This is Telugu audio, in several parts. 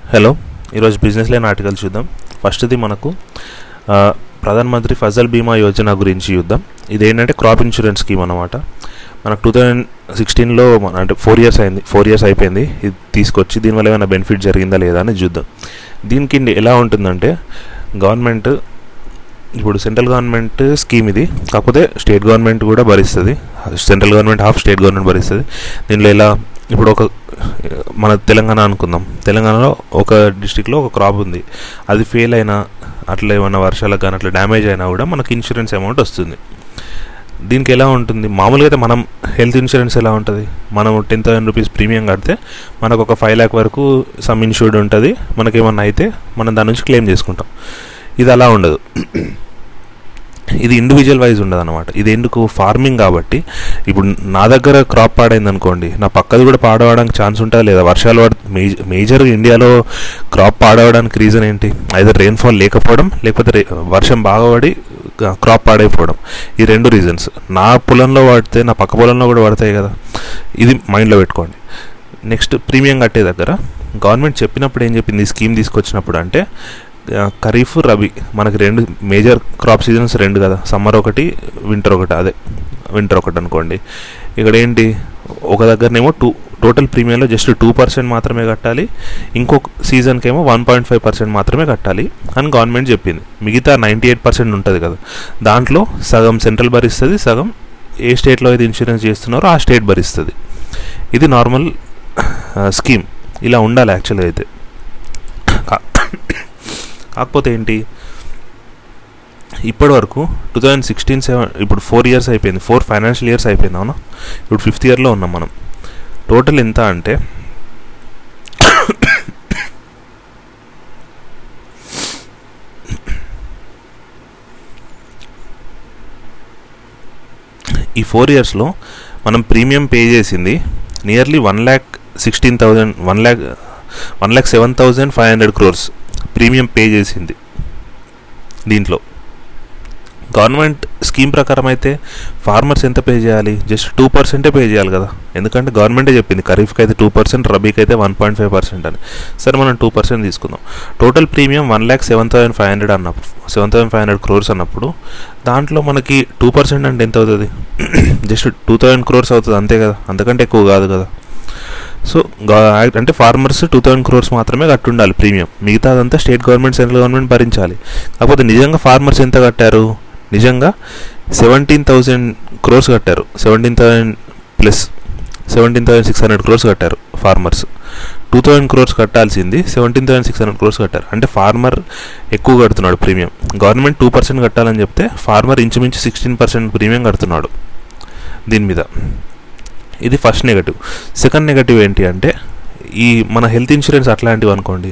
హలో ఈరోజు బిజినెస్ లైన్ ఆర్టికల్ చూద్దాం ఫస్ట్ది మనకు ఆ, ప్రధాన్ మంత్రి ఫసల్ బీమా యోజన గురించి చూద్దాం ఇది ఏంటంటే క్రాప్ ఇన్సూరెన్స్ స్కీమ్ అనమాట మనకు టూ థౌజండ్ సిక్స్టీన్లో అంటే ఫోర్ ఇయర్స్ అయింది ఫోర్ ఇయర్స్ అయిపోయింది ఇది తీసుకొచ్చి దీనివల్ల ఏమైనా బెనిఫిట్ జరిగిందా లేదా అని చూద్దాం దీనికి ఎలా ఉంటుందంటే గవర్నమెంట్ ఇప్పుడు సెంట్రల్ గవర్నమెంట్ స్కీమ్ ఇది కాకపోతే స్టేట్ గవర్నమెంట్ కూడా భరిస్తుంది central government half state government భరిస్తుంది దీనిలో ఎలా ఇప్పుడు ఒక మన తెలంగాణ అనుకుందాం తెలంగాణలో ఒక డిస్టిక్లో ఒక క్రాప్ ఉంది అది ఫెయిల్ అయినా అట్లా ఏమైనా వర్షాలకు కానీ అట్లా డ్యామేజ్ అయినా కూడా మనకి ఇన్సూరెన్స్ అమౌంట్ వస్తుంది దీనికి ఎలా ఉంటుంది మామూలుగా అయితే మనం హెల్త్ ఇన్సూరెన్స్ ఎలా ఉంటుంది మనం టెన్ థౌసండ్ రూపీస్ ప్రీమియం కడితే మనకు ఒక ఫైవ్ ల్యాక్ వరకు సమ్ ఇన్సూర్డ్ ఉంటుంది మనకేమన్నా అయితే మనం దాని నుంచి క్లెయిమ్ చేసుకుంటాం ఇది అలా ఉండదు ఇది ఇండివిజువల్ వైజ్ ఉండదు అనమాట ఇది ఎందుకు ఫార్మింగ్ కాబట్టి ఇప్పుడు నా దగ్గర క్రాప్ పాడైంది అనుకోండి నా పక్కది కూడా పాడవడానికి ఛాన్స్ ఉంటుందా లేదా వర్షాలు పడ మేజర్ మేజర్ ఇండియాలో క్రాప్ పాడవడానికి రీజన్ ఏంటి అయితే రెయిన్ఫాల్ లేకపోవడం లేకపోతే రే- వర్షం బాగా పడి క్రాప్ పాడైపోవడం ఈ రెండు రీజన్స్ నా పొలంలో పడితే నా పక్క పొలంలో కూడా పడతాయి కదా ఇది మైండ్లో పెట్టుకోండి నెక్స్ట్ ప్రీమియం కట్టే దగ్గర గవర్నమెంట్ చెప్పినప్పుడు ఏం చెప్పింది ఈ స్కీమ్ తీసుకొచ్చినప్పుడు అంటే ఆ, ఖరీఫ్ రబీ మనకి రెండు మేజర్ క్రాప్ సీజన్స్ రెండు కదా సమ్మర్ ఒకటి వింటర్ ఒకటి అదే వింటర్ ఒకటి అనుకోండి ఇక్కడ ఏంటి ఒక దగ్గరనేమో టూ టోటల్ ప్రీమియంలో జస్ట్ టూ పర్సెంట్ మాత్రమే కట్టాలి ఇంకొక సీజన్కి ఏమో వన్ పాయింట్ ఫైవ్ పర్సెంట్ మాత్రమే కట్టాలి అని గవర్నమెంట్ చెప్పింది మిగతా నైంటీ ఎయిట్ పర్సెంట్ ఉంటుంది కదా దాంట్లో సగం సెంట్రల్ భరిస్తుంది సగం ఏ స్టేట్లో అయితే ఇన్సూరెన్స్ చేస్తున్నారో ఆ స్టేట్ భరిస్తుంది ఇది నార్మల్ స్కీమ్ ఇలా ఉండాలి యాక్చువల్గా అయితే కా- కాకపోతే ఏంటి ఇప్పటి వరకు టూ థౌజండ్ సిక్స్టీన్ సెవెన్ ఇప్పుడు ఫోర్ ఇయర్స్ అయిపోయింది ఫోర్ ఫైనాన్షియల్ ఇయర్స్ అయిపోయింది అవునా ఇప్పుడు ఫిఫ్త్ ఇయర్లో ఉన్నాం మనం టోటల్ ఎంత అంటే ఈ ఫోర్ ఇయర్స్లో మనం ప్రీమియం పే చేసింది nearly one lakh sixteen thousand one lakh one lakh seven thousand five hundred crores premium pay చేసింది దీంట్లో గవర్నమెంట్ స్కీమ్ ప్రకారం అయితే ఫార్మర్స్ ఎంత పే చేయాలి జస్ట్ టూ పర్సెంటే పే చేయాలి కదా ఎందుకంటే గవర్నమెంటే చెప్పింది ఖరీఫ్కి అయితే టూ పర్సెంట్ రబీకి అయితే వన్ పాయింట్ ఫైవ్ పర్సెంట్ అని సరే మనం టూ పర్సెంట్ తీసుకుందాం total premium one lakh seven thousand five hundred అన్నప్పుడు seven thousand five hundred crores అన్నప్పుడు దాంట్లో మనకి టూ పర్సెంట్ అంటే ఎంత అవుతుంది జస్ట్ టూ థౌసండ్ క్రోర్స్ అవుతుంది అంతే కదా అంతకంటే ఎక్కువ కాదు కదా సో గా- అంటే ఫార్మర్స్ టూ థౌసండ్ క్రోర్స్ మాత్రమే కట్టుండాలి ప్రీమియం మిగతాదంతా స్టేట్ గవర్నమెంట్ సెంట్రల్ గవర్నమెంట్ భరించాలి కాకపోతే నిజంగా ఫార్మర్స్ ఎంత కట్టారు నిజంగా సెవెంటీన్ థౌసండ్ క్రోర్స్ కట్టారు seventeen thousand plus seventeen thousand six hundred crores కట్టారు ఫార్మర్స్ టూ థౌసండ్ క్రోర్స్ కట్టాల్సింది seventeen thousand six hundred crores కట్టారు అంటే ఫార్మర్ ఎక్కువ కడుతున్నాడు ప్రీమియం గవర్నమెంట్ టూ పర్సెంట్ కట్టాలని చెప్తే ఫార్మర్ ఇంచుమించు సిక్స్టీన్ పర్సెంట్ ప్రీమియం కడుతున్నాడు దీని మీద ఇది ఫస్ట్ నెగటివ్ సెకండ్ నెగటివ్ ఏంటి అంటే ఈ మన హెల్త్ ఇన్సూరెన్స్ అట్లాంటివి అనుకోండి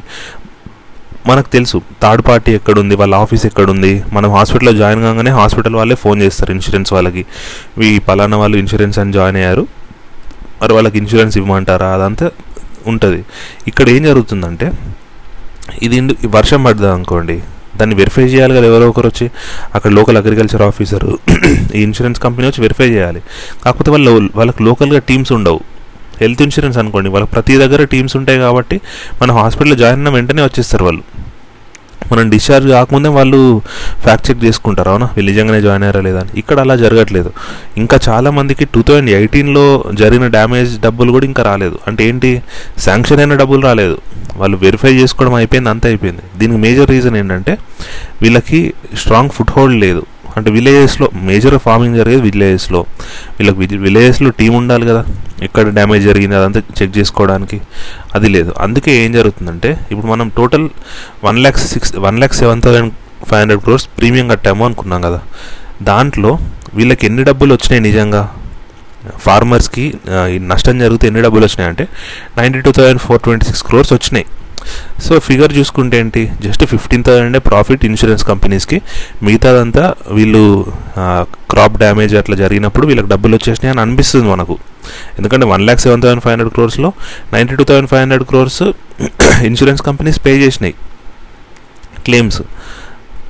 మనకు తెలుసు థర్డ్ పార్టీ ఎక్కడుంది వాళ్ళ ఆఫీస్ ఎక్కడుంది మనం హాస్పిటల్లో జాయిన్ కాగానే హాస్పిటల్ వాళ్ళే ఫోన్ చేస్తారు ఇన్సూరెన్స్ వాళ్ళకి ఈ పలానా వాళ్ళు ఇన్సూరెన్స్ అని జాయిన్ అయ్యారు మరి వాళ్ళకి ఇన్సూరెన్స్ ఇవ్వమంటారా అదంతా ఉంటుంది ఇక్కడ ఏం జరుగుతుందంటే ఇది ఇందు- ఈ వర్షం పడ్డది అనుకోండి దాన్ని వెరిఫై చేయాలి కదా ఎవరో ఒకరు వచ్చి అక్కడ లోకల్ అగ్రికల్చర్ ఆఫీసర్ ఈ ఇన్సూరెన్స్ కంపెనీ వచ్చి వెరిఫై చేయాలి కాకపోతే వాళ్ళు వాళ్ళకి లోకల్గా టీమ్స్ ఉండవు హెల్త్ ఇన్సూరెన్స్ అనుకోండి వాళ్ళకి ప్రతి దగ్గర టీమ్స్ ఉంటాయి కాబట్టి మన హాస్పిటల్లో జాయిన్ అయిన వెంటనే వచ్చేస్తారు వాళ్ళు మనం డిశ్చార్జ్ కాకముందే వాళ్ళు ఫ్యాక్ట్ చెక్ చేసుకుంటారు అవునా వీళ్ళు నిజంగానే జాయిన్ అయ్యారా లేదా అని ఇక్కడ అలా జరగట్లేదు ఇంకా చాలా మందికి టూ థౌజండ్ ఎయిటీన్లో జరిగిన డ్యామేజ్ డబ్బులు కూడా ఇంకా రాలేదు అంటే ఏంటి శాంక్షన్ అయిన డబ్బులు రాలేదు వాళ్ళు వెరిఫై చేసుకోవడం అయిపోయింది అంతా అయిపోయింది దీనికి మేజర్ రీజన్ ఏంటంటే వీళ్ళకి స్ట్రాంగ్ ఫుట్ హోల్డ్ లేదు అంటే విలేజెస్లో మేజర్ ఫార్మింగ్ జరిగేది విలేజెస్లో వీళ్ళకి విజ- విలేజెస్లో టీం ఉండాలి కదా ఎక్కడ డ్యామేజ్ జరిగింది అదంతా చెక్ చేసుకోవడానికి అది లేదు అందుకే ఏం జరుగుతుందంటే ఇప్పుడు మనం total one lakh six one lakh seven thousand five hundred crores premium కట్టాము అనుకున్నాం కదా దాంట్లో వీళ్ళకి ఎన్ని డబ్బులు వచ్చినాయి నిజంగా ఫార్మర్స్కి ఆ, ఈ నష్టం జరిగితే ఎన్ని డబ్బులు వచ్చినాయి అంటే ninety two thousand four twenty six crores వచ్చినాయి సో ఫిగర్ చూసుకుంటే ఏంటి just fifteen thousand profit insurance కంపెనీస్కి మిగతాదంతా వీళ్ళు క్రాప్ డ్యామేజ్ అట్లా జరిగినప్పుడు వీళ్ళకి డబ్బులు వచ్చేసినాయి అని అనిపిస్తుంది మనకు ఎందుకంటే one lakh seven thousand five hundred క్రోర్స్లో ninety two thousand five hundred crores insurance companies pay చేసినాయి క్లెయిమ్స్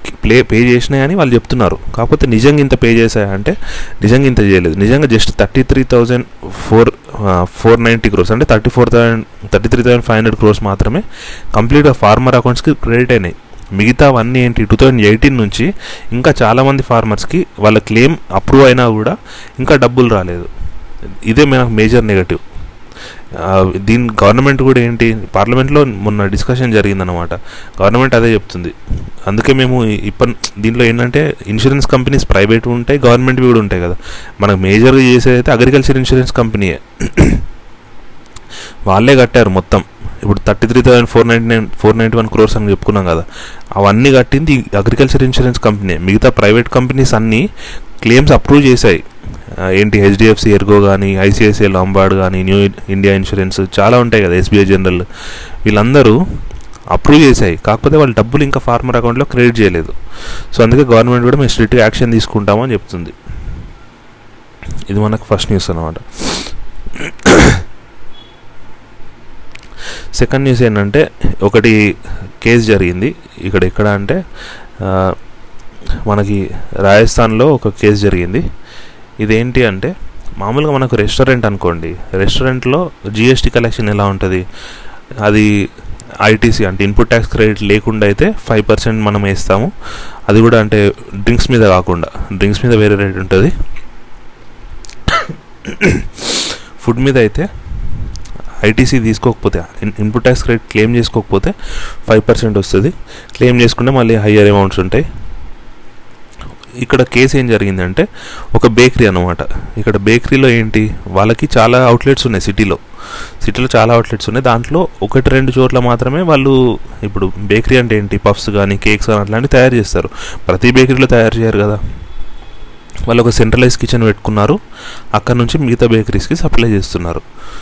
ప్లే పే చేసినాయని వాళ్ళు చెప్తున్నారు కాకపోతే నిజంగా ఇంత పే చేశాయా అంటే నిజంగా ఇంత చేయలేదు నిజంగా just thirty three thousand four four ninety crores అంటే thirty four thousand thirty three thousand five hundred crores మాత్రమే కంప్లీట్గా ఫార్మర్ అకౌంట్స్కి క్రెడిట్ అయినాయి మిగతావన్నీ ఏంటి టూ థౌజండ్ ఎయిటీన్ నుంచి ఇంకా చాలామంది ఫార్మర్స్కి వాళ్ళ క్లెయిమ్ అప్రూవ్ అయినా కూడా ఇంకా డబ్బులు రాలేదు ఇదే మనకు మేజర్ నెగటివ్ దీని గవర్నమెంట్ కూడా ఏంటి పార్లమెంట్లో మొన్న డిస్కషన్ జరిగిందనమాట గవర్నమెంట్ అదే చెప్తుంది అందుకే మేము ఇప్పటి దీంట్లో ఏంటంటే ఇన్సూరెన్స్ కంపెనీస్ ప్రైవేట్ ఉంటాయి గవర్నమెంట్ కూడా ఉంటాయి కదా మనకు మేజర్గా చేసేది అయితే అగ్రికల్చర్ ఇన్సూరెన్స్ కంపెనీయే వాళ్ళే కట్టారు మొత్తం ఇప్పుడు thirty three thousand four ninety nine four ninety one crores అని చెప్పుకున్నాం కదా అవన్నీ కట్టింది అగ్రికల్చర్ ఇన్సూరెన్స్ కంపెనీ మిగతా ప్రైవేట్ కంపెనీస్ అన్నీ క్లెయిమ్స్ అప్రూవ్ చేశాయి ఏంటి హెచ్డిఎఫ్సి ఎర్గో కానీ ఐసిఐసిఐ లాంబార్డ్ కానీ న్యూ ఇండియా ఇన్సూరెన్స్ చాలా ఉంటాయి కదా ఎస్బీఐ జనరల్ వీళ్ళందరూ అప్రూవ్ చేశాయి కాకపోతే వాళ్ళ డబ్బులు ఇంకా ఫార్మర్ అకౌంట్లో క్రెడిట్ చేయలేదు సో అందుకే గవర్నమెంట్ కూడా మేము స్ట్రిక్ట్గా యాక్షన్ తీసుకుంటామని చెప్తుంది ఇది మనకు ఫస్ట్ న్యూస్ అనమాట సెకండ్ న్యూస్ ఏంటంటే ఒకటి కేసు జరిగింది ఇక్కడ ఎక్కడ అంటే మనకి రాజస్థాన్లో ఒక కేసు జరిగింది ఇదేంటి అంటే మామూలుగా మనకు రెస్టారెంట్ అనుకోండి రెస్టారెంట్లో జిఎస్టీ కలెక్షన్ ఎలా ఉంటుంది అది ఐటీసీ అంటే ఇన్పుట్ ట్యాక్స్ క్రెడిట్ లేకుండా అయితే ఫైవ్ పర్సెంట్ మనం వేస్తాము అది కూడా అంటే డ్రింక్స్ మీద కాకుండా డ్రింక్స్ మీద వేరే రేట్ ఉంటుంది ఫుడ్ మీద అయితే ఐటీసీ తీసుకోకపోతే ఇన్పుట్ ట్యాక్స్ క్రెడిట్ క్లెయిమ్ చేసుకోకపోతే ఫైవ్ పర్సెంట్ వస్తుంది క్లెయిమ్ చేసుకుంటే మళ్ళీ హయ్యర్ అమౌంట్స్ ఉంటాయి ఇక్కడ కేసు ఏం జరిగిందంటే ఒక బేకరీ అనమాట ఇక్కడ బేకరీలో ఏంటి వాళ్ళకి చాలా అవుట్లెట్స్ ఉన్నాయి సిటీలో సిటీలో చాలా అవుట్లెట్స్ ఉన్నాయి దాంట్లో ఒకటి రెండు చోట్ల మాత్రమే వాళ్ళు ఇప్పుడు బేకరీ అంటే ఏంటి పఫ్స్ కానీ కేక్స్ కానీ అట్లాంటివి తయారు చేస్తారు ప్రతి బేకరీలో తయారు చేయరు కదా వాళ్ళు ఒక సెంట్రలైజ్ కిచెన్ పెట్టుకున్నారు అక్కడ నుంచి మిగతా బేకరీస్కి సప్లై చేస్తున్నారు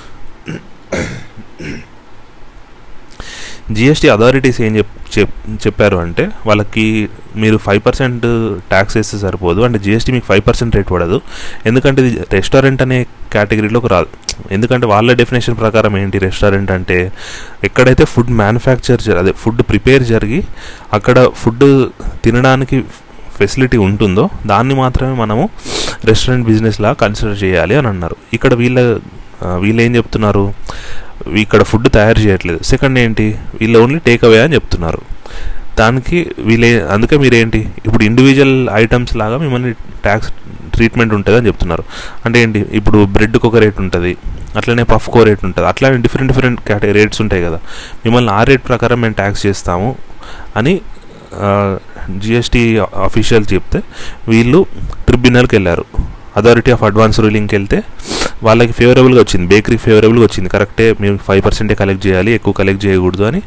జిఎస్టీ అథారిటీస్ ఏం చెప్ చెప్పారు అంటే వాళ్ళకి మీరు ఫైవ్ పర్సెంట్ ట్యాక్స్ వేస్తే సరిపోదు అంటే జిఎస్టీ మీకు ఫైవ్ పర్సెంట్ రేట్ పడదు ఎందుకంటే ఇది రెస్టారెంట్ అనే కేటగిరీలోకి రాదు ఎందుకంటే వాళ్ళ డెఫినేషన్ ప్రకారం ఏంటి రెస్టారెంట్ అంటే ఎక్కడైతే ఫుడ్ మ్యానుఫ్యాక్చర్ అదే ఫుడ్ ప్రిపేర్ జరిగి అక్కడ ఫుడ్ తినడానికి ఫెసిలిటీ ఉంటుందో దాన్ని మాత్రమే మనము రెస్టారెంట్ బిజినెస్ లా కన్సిడర్ చేయాలి అని అన్నారు ఇక్కడ వీళ్ళ వీళ్ళు ఏం చెప్తున్నారు ఇక్కడ ఫుడ్ తయారు చేయట్లేదు సెకండ్ ఏంటి వీళ్ళు ఓన్లీ టేక్ అవే అని చెప్తున్నారు దానికి వీళ్ళే అందుకే మీరేంటి ఇప్పుడు ఇండివిజువల్ ఐటమ్స్ లాగా మిమ్మల్ని ట్యాక్స్ ట్రీట్మెంట్ ఉంటుంది అని చెప్తున్నారు అంటే ఏంటి ఇప్పుడు బ్రెడ్కి ఒక రేట్ ఉంటుంది అట్లనే పఫ్కో రేట్ ఉంటుంది అట్లానే డిఫరెంట్ డిఫరెంట్ కేటగిరీ రేట్స్ ఉంటాయి కదా మిమ్మల్ని ఆ రేట్ ప్రకారం మేము ట్యాక్స్ చేస్తాము అని జిఎస్టీ అఫీషియల్ చెప్తే వీళ్ళు ట్రిబ్యునల్కి వెళ్ళారు అథారిటీ ఆఫ్ అడ్వాన్స్ రూలింగ్కి వెళ్తే వాళ్ళకి ఫేవరబుల్గా వచ్చింది బేకరీ ఫేవరబుల్గా వచ్చింది కరెక్టే మీరు ఫైవ్ పర్సెంటే కలెక్ట్ చేయాలి ఎక్కువ కలెక్ట్ చేయకూడదు అని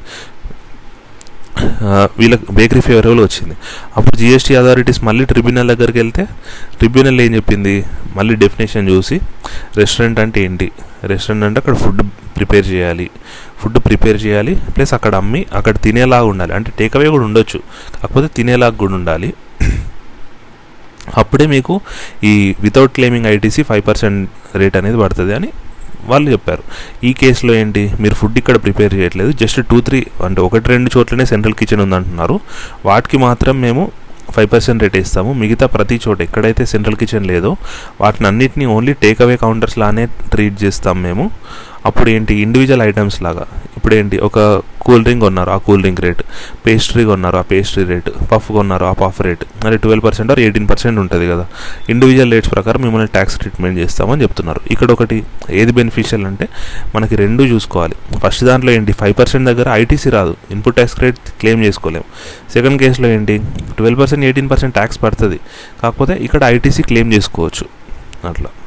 వీళ్ళకి బేకరీ ఫేవరబుల్ వచ్చింది అప్పుడు జిఎస్టీ అథారిటీస్ మళ్ళీ ట్రిబ్యునల్ దగ్గరికి వెళ్తే ట్రిబ్యునల్ ఏం చెప్పింది మళ్ళీ డెఫినేషన్ చూసి రెస్టారెంట్ అంటే ఏంటి రెస్టారెంట్ అంటే అక్కడ ఫుడ్ ప్రిపేర్ చేయాలి ఫుడ్ ప్రిపేర్ చేయాలి ప్లస్ అక్కడ అమ్మి అక్కడ తినేలాగా ఉండాలి అంటే టేక్అవే కూడా ఉండొచ్చు కాకపోతే తినేలాగా కూడా ఉండాలి అప్పుడే మీకు ఈ without claiming ITC five percent rate అనేది పడుతుంది అని వాళ్ళు చెప్పారు ఈ కేసులో ఏంటి మీరు ఫుడ్ ఇక్కడ ప్రిపేర్ చేయట్లేదు జస్ట్ టూ త్రీ అంటే ఒకటి రెండు చోట్లనే సెంట్రల్ కిచెన్ ఉందంటున్నారు వాటికి మాత్రం మేము ఫైవ్ పర్సెంట్ రేట్ ఇస్తాము మిగతా ప్రతి చోట ఎక్కడైతే సెంట్రల్ కిచెన్ లేదో వాటిని అన్నిటినీ ఓన్లీ టేక్ అవే కౌంటర్స్ లానే ట్రీట్ చేస్తాం మేము అప్పుడు ఏంటి ఇండివిజువల్ ఐటమ్స్ లాగా ఇప్పుడు ఏంటి ఒక కూల్ డ్రింక్ కొన్నారు ఆ కూల్ డ్రింక్ రేట్ పేస్ట్రీ కొన్నారు ఆ పేస్ట్రీ రేట్ పఫ్ కొన్నారు ఆ పఫ్ రేట్ మరి twelve percent or eighteen percent ఉంటుంది కదా ఇండివిజువల్ రేట్స్ ప్రకారం మిమ్మల్ని ట్యాక్స్ ట్రీట్మెంట్ చేస్తామని చెప్తున్నారు ఇక్కడ ఒకటి ఏది బెనిఫిషియల్ అంటే మనకి రెండు చూసుకోవాలి ఫస్ట్ దాంట్లో ఏంటి ఫైవ్ పర్సెంట్ దగ్గర ఐటీసీ రాదు ఇన్పుట్ ట్యాక్స్ రేట్ క్లెయిమ్ చేసుకోలేము సెకండ్ కేసులో ఏంటి twelve percent eighteen percent tax పడుతుంది కాకపోతే ఇక్కడ ఐటీసీ క్లెయిమ్ చేసుకోవచ్చు అట్లా